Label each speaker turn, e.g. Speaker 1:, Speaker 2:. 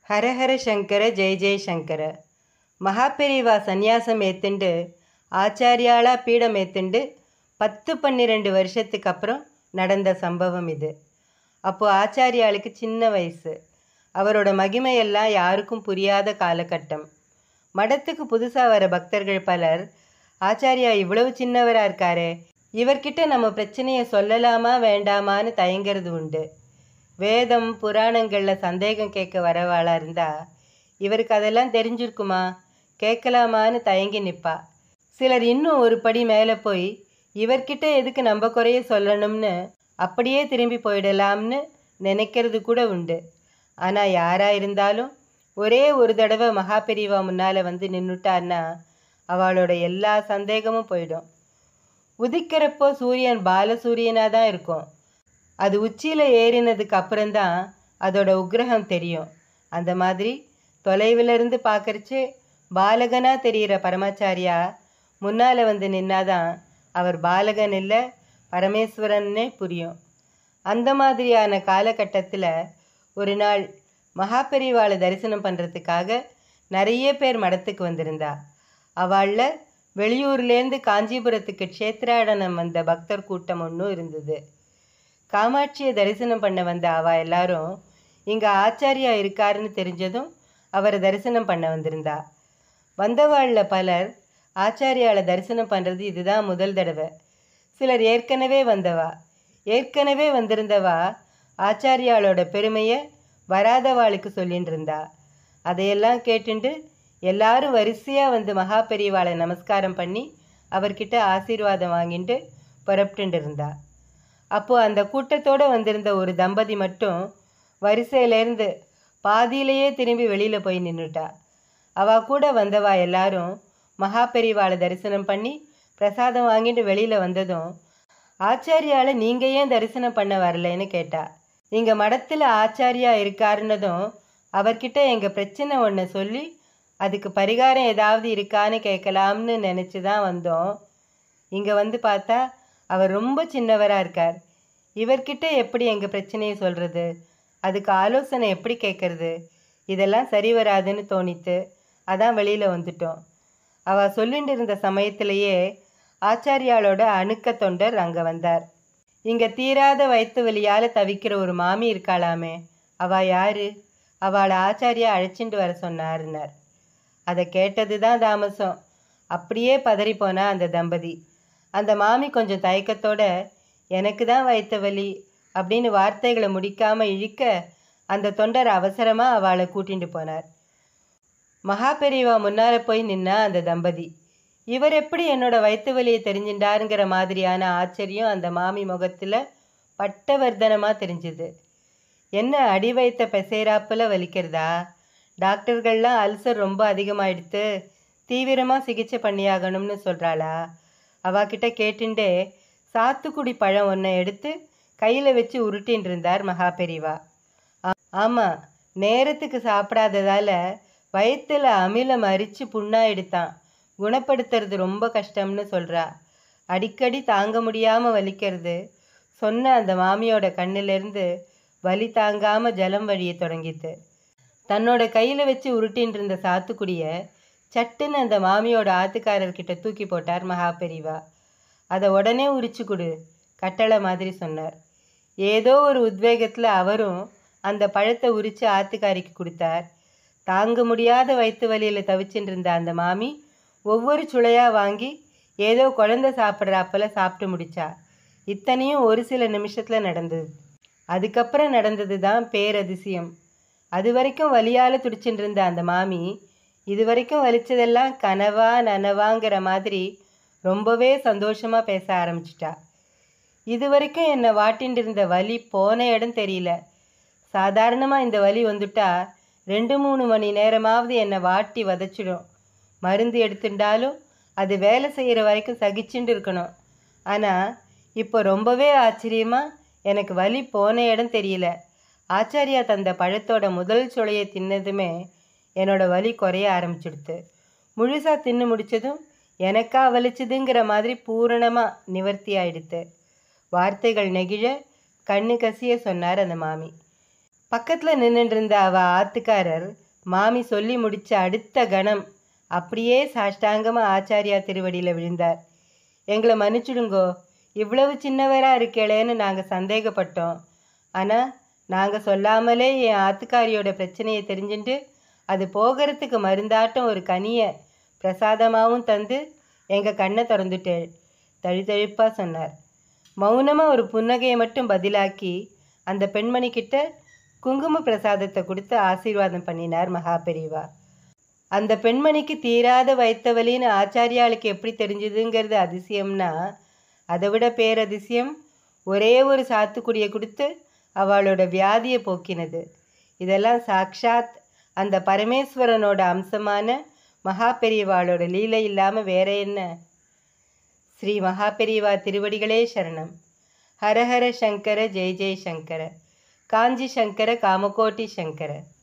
Speaker 1: ஹரஹர சங்கர ஜெய ஜெய சங்கர மகாபெரிவா சந்நியாசம் ஏத்துண்டு ஆச்சாரியாளா பீடம் ஏத்துண்டு பத்து பன்னிரெண்டு வருஷத்துக்கு அப்புறம் நடந்த சம்பவம் இது அப்போ ஆச்சாரியாளுக்கு சின்ன வயசு அவரோட மகிமையெல்லாம் யாருக்கும் புரியாத காலகட்டம் மடத்துக்கு புதுசாக வர பக்தர்கள் பலர் ஆச்சாரியா இவ்வளவு சின்னவராக இருக்காரே இவர்கிட்ட நம்ம பிரச்சனையை சொல்லலாமா வேண்டாமான்னு தயங்கிறது உண்டு வேதம் புராணங்களில் சந்தேகம் கேட்க வரவாளா இருந்தா இவருக்கு அதெல்லாம் தெரிஞ்சிருக்குமா கேட்கலாமான்னு தயங்கி நிற்பா சிலர் இன்னும் ஒரு படி மேலே போய் இவர்கிட்ட எதுக்கு நம்ம குறைய சொல்லணும்னு அப்படியே திரும்பி போயிடலாம்னு நினைக்கிறது கூட உண்டு ஆனால் யாராக இருந்தாலும் ஒரே ஒரு தடவை மகாபெரிவா முன்னால் வந்து நின்றுட்டான்னா அவளோட எல்லா சந்தேகமும் போயிடும் உதிக்கிறப்போ சூரியன் பாலசூரியனாக தான் இருக்கும் அது உச்சியில் ஏறினதுக்கு அப்புறம்தான் அதோட உக்கிரகம் தெரியும் அந்த மாதிரி தொலைவிலிருந்து பார்க்கறச்சு பாலகனாக தெரிகிற பரமாச்சாரியா முன்னால் வந்து நின்னாதான் அவர் பாலகன் இல்லை பரமேஸ்வரன்னே புரியும் அந்த மாதிரியான காலகட்டத்தில் ஒரு நாள் மகாபெரிவாளை தரிசனம் பண்ணுறதுக்காக நிறைய பேர் மடத்துக்கு வந்திருந்தா அவளில் வெளியூர்லேருந்து காஞ்சிபுரத்துக்கு க்ஷேத்ராடனம் வந்த பக்தர் கூட்டம் ஒன்றும் இருந்தது காமாட்சியை தரிசனம் பண்ண வந்த அவ எல்லாரும் இங்கே ஆச்சாரியா இருக்காருன்னு தெரிஞ்சதும் அவரை தரிசனம் பண்ண வந்திருந்தா வந்தவாளில் பலர் ஆச்சாரியாவை தரிசனம் பண்ணுறது இதுதான் முதல் தடவை சிலர் ஏற்கனவே வந்தவா ஏற்கனவே வந்திருந்தவா ஆச்சாரியாளோட பெருமையை வராதவாளுக்கு சொல்லிட்டு இருந்தா அதையெல்லாம் கேட்டுண்டு எல்லாரும் வரிசையாக வந்து மகா பெரியவாளை நமஸ்காரம் பண்ணி அவர்கிட்ட ஆசீர்வாதம் வாங்கிட்டு புறப்பட்டு இருந்தா அப்போது அந்த கூட்டத்தோடு வந்திருந்த ஒரு தம்பதி மட்டும் வரிசையிலேருந்து பாதியிலேயே திரும்பி வெளியில் போய் நின்றுட்டா அவ கூட வந்தவா எல்லாரும் மகா பெரிவாளை தரிசனம் பண்ணி பிரசாதம் வாங்கிட்டு வெளியில் வந்ததும் ஆச்சாரியால நீங்கள் ஏன் தரிசனம் பண்ண வரலைன்னு கேட்டா எங்கள் மடத்தில் ஆச்சாரியா இருக்காருன்னதும் அவர்கிட்ட எங்கள் பிரச்சனை ஒன்று சொல்லி அதுக்கு பரிகாரம் ஏதாவது இருக்கான்னு கேட்கலாம்னு நினச்சி தான் வந்தோம் இங்கே வந்து பார்த்தா அவர் ரொம்ப சின்னவராக இருக்கார் இவர்கிட்ட எப்படி எங்கள் பிரச்சனையை சொல்கிறது அதுக்கு ஆலோசனை எப்படி கேட்கறது இதெல்லாம் சரி வராதுன்னு தோணித்து அதான் வெளியில் வந்துட்டோம் அவள் சொல்லிட்டு இருந்த சமயத்திலேயே ஆச்சாரியாளோட அணுக்க தொண்டர் அங்கே வந்தார் இங்கே தீராத வயிற்று வலியால் தவிக்கிற ஒரு மாமி இருக்காளாமே அவ யாரு அவளை ஆச்சாரியா அழைச்சிட்டு வர சொன்னாருன்னார் அதை கேட்டது தான் தாமசம் அப்படியே பதறி போனா அந்த தம்பதி அந்த மாமி கொஞ்சம் தயக்கத்தோட எனக்கு தான் வயிற்று வலி அப்படின்னு வார்த்தைகளை முடிக்காம இழுக்க அந்த தொண்டர் அவசரமாக அவளை கூட்டிட்டு போனார் மகா பெரியவா முன்னால் போய் நின்னா அந்த தம்பதி இவர் எப்படி என்னோட வயிற்று வலியை தெரிஞ்சின்றாருங்கிற மாதிரியான ஆச்சரியம் அந்த மாமி முகத்தில் பட்டவர்தனமாக தெரிஞ்சுது என்ன அடி வைத்த பெசைராப்பில் வலிக்கிறதா டாக்டர்கள்லாம் அல்சர் ரொம்ப அதிகமாயிடுத்து தீவிரமாக சிகிச்சை பண்ணியாகணும்னு சொல்கிறாளா அவகிட்ட கேட்டுண்டே சாத்துக்குடி பழம் ஒன்றை எடுத்து கையில் வச்சு உருட்டின்னு இருந்தார் மகா பெரிவா ஆமாம் நேரத்துக்கு சாப்பிடாததால வயிற்றில் அமிலம் அரிச்சு புண்ணாயிடுத்தான் குணப்படுத்துறது ரொம்ப கஷ்டம்னு சொல்கிறா அடிக்கடி தாங்க முடியாமல் வலிக்கிறது சொன்ன அந்த மாமியோட கண்ணிலேருந்து வலி தாங்காமல் ஜலம் வழிய தொடங்கித்து தன்னோட கையில் வச்சு உருட்டின்னு இருந்த சாத்துக்குடியை சட்டுன்னு அந்த மாமியோட ஆத்துக்காரர்கிட்ட தூக்கி போட்டார் மகா பெரிவா அதை உடனே உரிச்சு கொடு கட்டளை மாதிரி சொன்னார் ஏதோ ஒரு உத்வேகத்தில் அவரும் அந்த பழத்தை உரித்து ஆத்துக்காரிக்கு கொடுத்தார் தாங்க முடியாத வயிற்று வலியில் தவிச்சுட்டு இருந்த அந்த மாமி ஒவ்வொரு சுளையாக வாங்கி ஏதோ குழந்தை சாப்பிட்றாப்பல சாப்பிட்டு முடிச்சா இத்தனையும் ஒரு சில நிமிஷத்தில் நடந்தது அதுக்கப்புறம் நடந்தது தான் பேரதிசயம் அது வரைக்கும் வலியால் துடிச்சுட்டு இருந்த அந்த மாமி இது வரைக்கும் வலிச்சதெல்லாம் கனவா நனவாங்கிற மாதிரி ரொம்பவே சந்தோஷமாக பேச ஆரம்பிச்சிட்டா இது வரைக்கும் என்னை வாட்டின்னு இருந்த வலி போன இடம் தெரியல சாதாரணமாக இந்த வலி வந்துட்டா ரெண்டு மூணு மணி நேரமாவது என்னை வாட்டி வதச்சிடும் மருந்து எடுத்துட்டாலும் அது வேலை செய்கிற வரைக்கும் சகிச்சுட்டு இருக்கணும் ஆனால் இப்போ ரொம்பவே ஆச்சரியமாக எனக்கு வலி போன இடம் தெரியல ஆச்சாரியா தந்த பழத்தோட முதல் சுளையை தின்னதுமே என்னோட வலி குறைய ஆரம்பிச்சிடுத்து முழுசாக தின்னு முடித்ததும் எனக்கா வலிச்சுதுங்கிற மாதிரி பூரணமாக நிவர்த்தி ஆயிடுத்து வார்த்தைகள் நெகிழ கண்ணு கசிய சொன்னார் அந்த மாமி பக்கத்தில் நின்றுட்டு இருந்த அவ ஆத்துக்காரர் மாமி சொல்லி முடிச்ச அடுத்த கணம் அப்படியே சாஷ்டாங்கமாக ஆச்சாரியா திருவடியில் விழுந்தார் எங்களை மன்னிச்சுடுங்கோ இவ்வளவு சின்னவராக இருக்கேளேன்னு நாங்கள் சந்தேகப்பட்டோம் ஆனால் நாங்கள் சொல்லாமலே என் ஆத்துக்காரியோட பிரச்சனையை தெரிஞ்சுட்டு அது போகிறதுக்கு மருந்தாட்டம் ஒரு கனியை பிரசாதமாகவும் தந்து எங்கள் கண்ணை திறந்துட்டேள் தழுதழுப்பாக சொன்னார் மௌனமாக ஒரு புன்னகையை மட்டும் பதிலாக்கி அந்த பெண்மணி கிட்ட குங்கும பிரசாதத்தை கொடுத்து ஆசீர்வாதம் பண்ணினார் மகாபெரிவா அந்த பெண்மணிக்கு தீராத வைத்தவலின்னு ஆச்சாரியாளுக்கு எப்படி தெரிஞ்சுதுங்கிறது அதிசயம்னா அதை விட பேரதிசயம் ஒரே ஒரு சாத்துக்குடியை கொடுத்து அவளோட வியாதியை போக்கினது இதெல்லாம் சாக்ஷாத் அந்த பரமேஸ்வரனோட அம்சமான மகாபெரியவாளோட லீலை இல்லாமல் வேற என்ன ஸ்ரீ மகாபெரிவா திருவடிகளே சரணம் ஹரஹர சங்கர ஜெய ஜெய சங்கர காஞ்சி சங்கர காமகோட்டி சங்கர